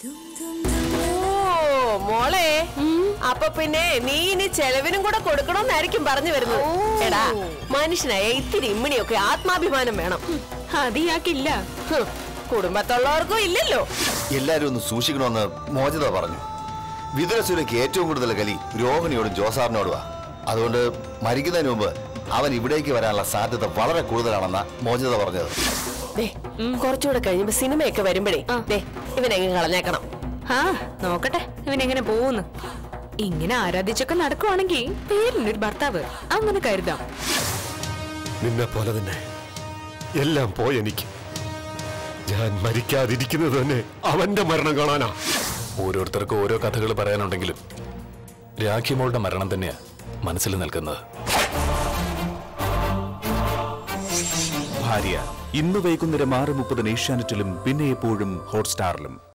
ഓ മോളെ അപ്പൊ പിന്നെ നീ ഇനി ചെലവിനും കൂടെ കൊടുക്കണമെന്നായിരിക്കും പറഞ്ഞു വരുന്നത് എടാ മനുഷ്യനായ ഇത്തിരി ഇമ്മിണിയൊക്കെ ആത്മാഭിമാനം വേണം അത് ഇയാൾക്കില്ല ഹും, കുടുംബത്തുള്ളവർക്കും ഇല്ലല്ലോ എല്ലാരും ഒന്ന് സൂക്ഷിക്കണമെന്ന് മോചിത പറഞ്ഞു വിതുരസുരയ്ക്ക് ഏറ്റവും കൂടുതൽ കലി രോഹിണിയോടും ജോസാറിനോടുമാ അതുകൊണ്ട് മരിക്കുന്നതിന് മുമ്പ് അവൻ ഇവിടേക്ക് വരാനുള്ള സാധ്യത വളരെ കൂടുതലാണെന്ന മോചിത പറഞ്ഞത് ദേ കുറച്ചുകൂടെ കഴിയുമ്പോ സിനിമയൊക്കെ വരുമ്പോഴേ ദേ ഇവനെങ്ങ് കളഞ്ഞേക്കണം ആ നോക്കട്ടെ ഇവനെങ്ങനെ പോകുന്നു ഇങ്ങനെ ആരാധിച്ചൊക്കെ നടക്കുവാണെങ്കിൽ പേരിനൊരു ഭർത്താവ് അങ്ങനെ കരുതാം നിന്നെ പോലെ തന്നെ എല്ലാം പോയെനിക്ക് ഞാൻ മരിക്കാതിരിക്കുന്നത് തന്നെ അവന്റെ മരണം കാണാനാ ഓരോരുത്തർക്കും ഓരോ കഥകൾ പറയാനുണ്ടെങ്കിലും രാഖിമോളുടെ മരണം തന്നെയാ മനസ്സിൽ നിൽക്കുന്നത് ഭാര്യ ഇന്ന് വൈകുന്നേരം ആറ് മുപ്പതിന് ഏഷ്യാനെറ്റിലും പിന്നെ എപ്പോഴും ഹോട്ട്സ്റ്റാറിലും